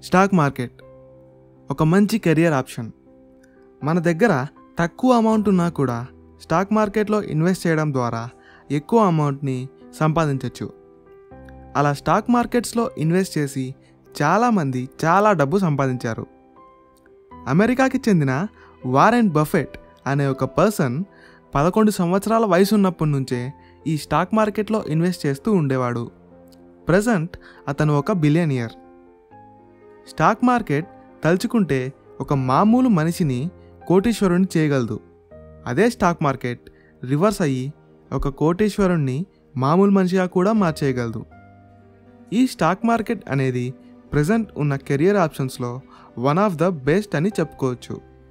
stock market ఒక మంచి career option మన దగ్గర తక్కువ అమౌంట్ ఉన్నా కూడా స్టాక్ మార్కెట్లో ఇన్వెస్ట్ చేయడం ద్వారా ఎక్కువ అమౌంట్ని సంపాదించవచ్చు అలా స్టాక్ మార్కెట్స్లో ఇన్వెస్ట్ చేసి చాలామంది చాలా డబ్బు సంపాదించారు అమెరికాకి చెందిన వారెన్ బఫెట్ అనే ఒక పర్సన్ పదకొండు సంవత్సరాల వయసు ఉన్నప్పటి నుంచే ఈ స్టాక్ మార్కెట్లో ఇన్వెస్ట్ చేస్తూ ఉండేవాడు ప్రజెంట్ అతను ఒక బిలియనియర్ స్టాక్ మార్కెట్ తలుచుకుంటే ఒక మామూలు మనిషిని కోటీశ్వరుని చేయగలదు అదే స్టాక్ మార్కెట్ రివర్స్ అయ్యి ఒక కోటీశ్వరుణ్ణి మామూలు మనిషిగా కూడా మార్చేయగలదు ఈ స్టాక్ మార్కెట్ అనేది ప్రజెంట్ ఉన్న కెరియర్ ఆప్షన్స్లో వన్ ఆఫ్ ద బెస్ట్ అని చెప్పుకోవచ్చు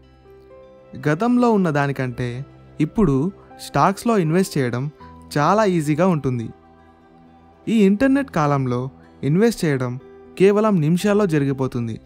గతంలో ఉన్న దానికంటే ఇప్పుడు స్టాక్స్లో ఇన్వెస్ట్ చేయడం చాలా ఈజీగా ఉంటుంది ఈ ఇంటర్నెట్ కాలంలో ఇన్వెస్ట్ చేయడం కేవలం నిమిషాల్లో జరిగిపోతుంది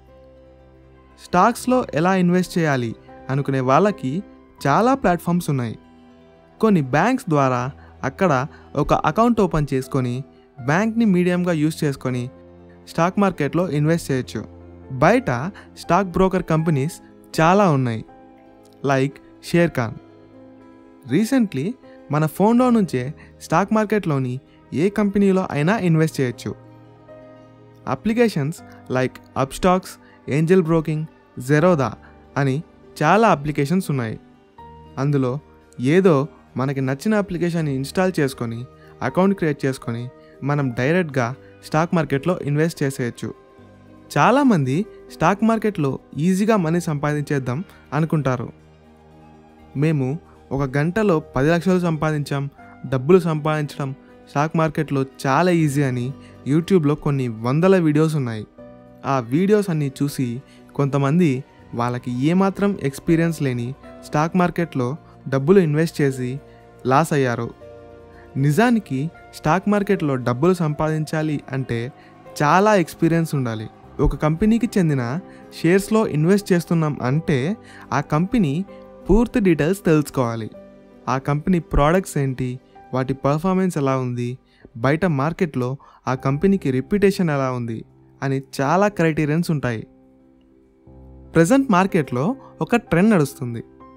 స్టాక్స్లో ఎలా ఇన్వెస్ట్ చేయాలి అనుకునే వాళ్ళకి చాలా ప్లాట్ఫామ్స్ ఉన్నాయి కొన్ని బ్యాంక్స్ ద్వారా అక్కడ ఒక అకౌంట్ ఓపెన్ చేసుకొని బ్యాంక్ని మీడియంగా యూస్ చేసుకొని స్టాక్ మార్కెట్లో ఇన్వెస్ట్ చేయొచ్చు బయట స్టాక్ బ్రోకర్ కంపెనీస్ చాలా ఉన్నాయి లైక్ షేర్ ఖాన్ రీసెంట్లీ మన ఫోన్లో నుంచే స్టాక్ మార్కెట్లోని ఏ కంపెనీలో అయినా ఇన్వెస్ట్ చేయొచ్చు applications like Upstox Angel Broking Zerodha అని చాలా అప్లికేషన్స్ ఉన్నాయి అందులో ఏదో మనకి నచ్చిన అప్లికేషన్ని ఇన్స్టాల్ చేసుకొని అకౌంట్ క్రియేట్ చేసుకొని మనం డైరెక్ట్గా స్టాక్ మార్కెట్లో ఇన్వెస్ట్ చేసేయచ్చు చాలామంది స్టాక్ మార్కెట్లో ఈజీగా మనీ సంపాదించేద్దాం అనుకుంటారు మేము ఒక గంటలో పది లక్షలు సంపాదించాం డబ్బులు సంపాదించడం స్టాక్ మార్కెట్లో చాలా ఈజీ అని యూట్యూబ్లో కొన్ని వందల వీడియోస్ ఉన్నాయి ఆ వీడియోస్ అన్నీ చూసి కొంతమంది వాళ్ళకి ఏమాత్రం ఎక్స్పీరియన్స్ లేని స్టాక్ మార్కెట్లో డబ్బులు ఇన్వెస్ట్ చేసి లాస్ అయ్యారు నిజానికి స్టాక్ మార్కెట్లో డబ్బులు సంపాదించాలి అంటే చాలా ఎక్స్పీరియన్స్ ఉండాలి ఒక కంపెనీకి చెందిన షేర్స్లో ఇన్వెస్ట్ చేస్తున్నాం అంటే ఆ కంపెనీ పూర్తి డీటెయిల్స్ తెలుసుకోవాలి ఆ కంపెనీ ప్రోడక్ట్స్ ఏంటి వాటి పర్ఫార్మెన్స్ ఎలా ఉంది బయట మార్కెట్లో ఆ కంపెనీకి రెప్యుటేషన్ ఎలా ఉంది అని చాలా క్రైటీరియన్స్ ఉంటాయి ప్రజెంట్ మార్కెట్లో ఒక ట్రెండ్ నడుస్తుంది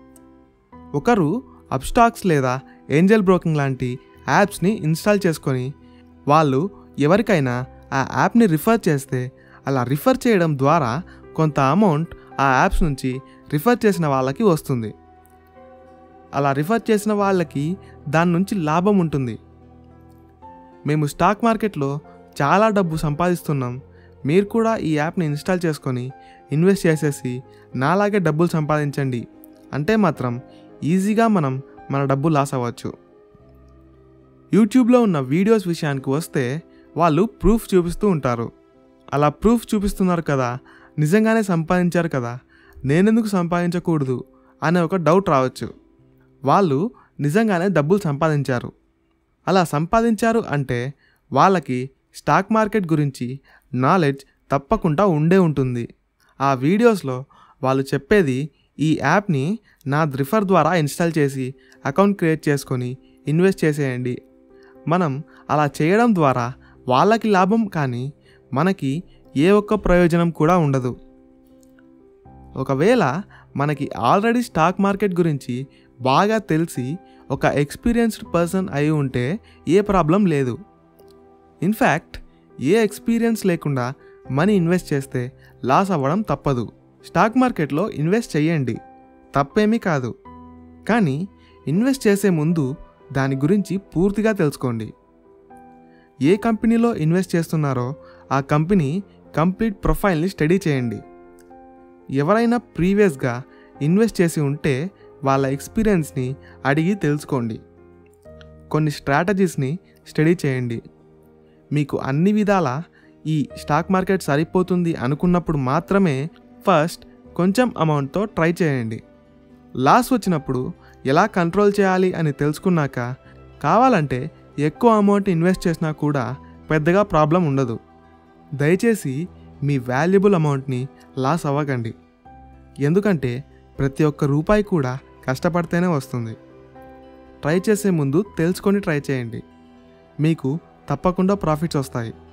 ఒకరు అప్స్టాక్స్ లేదా ఏంజల్ బ్రోకింగ్ లాంటి యాప్స్ని ఇన్స్టాల్ చేసుకొని వాళ్ళు ఎవరికైనా ఆ యాప్ని రిఫర్ చేస్తే అలా రిఫర్ చేయడం ద్వారా కొంత అమౌంట్ ఆ యాప్స్ నుంచి రిఫర్ చేసిన వాళ్ళకి వస్తుంది అలా రిఫర్ చేసిన వాళ్ళకి దాని నుంచి లాభం ఉంటుంది మేము స్టాక్ మార్కెట్లో చాలా డబ్బు సంపాదిస్తున్నాం మీరు కూడా ఈ యాప్ని ఇన్స్టాల్ చేసుకొని ఇన్వెస్ట్ చేసేసి నాలాగే డబ్బులు సంపాదించండి అంటే మాత్రం ఈజీగా మనం మన డబ్బు లాస్ అవ్వచ్చు యూట్యూబ్లో ఉన్న వీడియోస్ విషయానికి వస్తే వాళ్ళు ప్రూఫ్ చూపిస్తూ ఉంటారు అలా ప్రూఫ్ చూపిస్తున్నారు కదా నిజంగానే సంపాదించారు కదా నేనెందుకు సంపాదించకూడదు అనే ఒక డౌట్ రావచ్చు వాళ్ళు నిజంగానే డబ్బులు సంపాదించారు అలా సంపాదించారు అంటే వాళ్ళకి స్టాక్ మార్కెట్ గురించి నాలెడ్జ్ తప్పకుండా ఉండే ఉంటుంది ఆ వీడియోస్లో వాళ్ళు చెప్పేది ఈ యాప్ని నా రిఫర్ ద్వారా ఇన్స్టాల్ చేసి అకౌంట్ క్రియేట్ చేసుకొని ఇన్వెస్ట్ చేసేయండి మనం అలా చేయడం ద్వారా వాళ్ళకి లాభం కానీ మనకి ఏ ఒక్క ప్రయోజనం కూడా ఉండదు ఒకవేళ మనకి ఆల్రెడీ స్టాక్ మార్కెట్ గురించి బాగా తెలిసి ఒక ఎక్స్పీరియన్స్డ్ పర్సన్ అయి ఉంటే ఏ ప్రాబ్లం లేదు ఇన్ఫ్యాక్ట్ ఏ ఎక్స్పీరియన్స్ లేకుండా మనీ ఇన్వెస్ట్ చేస్తే లాస్ అవ్వడం తప్పదు స్టాక్ మార్కెట్లో ఇన్వెస్ట్ చేయండి తప్పేమీ కాదు కానీ ఇన్వెస్ట్ చేసే ముందు దాని గురించి పూర్తిగా తెలుసుకోండి ఏ కంపెనీలో ఇన్వెస్ట్ చేస్తున్నారో ఆ కంపెనీ కంప్లీట్ ప్రొఫైల్ని స్టడీ చేయండి ఎవరైనా ప్రీవియస్గా ఇన్వెస్ట్ చేసి ఉంటే వాళ్ళ ఎక్స్పీరియన్స్ని అడిగి తెలుసుకోండి కొన్ని స్ట్రాటజీస్ని స్టడీ చేయండి మీకు అన్ని విధాల ఈ స్టాక్ మార్కెట్ సరిపోతుంది అనుకున్నప్పుడు మాత్రమే ఫస్ట్ కొంచెం అమౌంట్తో ట్రై చేయండి లాస్ వచ్చినప్పుడు ఎలా కంట్రోల్ చేయాలి అని తెలుసుకున్నాక కావాలంటే ఎక్కువ అమౌంట్ ఇన్వెస్ట్ చేసినా కూడా పెద్దగా ప్రాబ్లం ఉండదు దయచేసి మీ వాల్యుబుల్ అమౌంట్ని లాస్ అవ్వకండి ఎందుకంటే ప్రతి ఒక్క రూపాయి కూడా కష్టపడితేనే వస్తుంది ట్రై చేసే ముందు తెలుసుకొని ట్రై చేయండి మీకు తప్పకుండా ప్రాఫిట్స్ వస్తాయి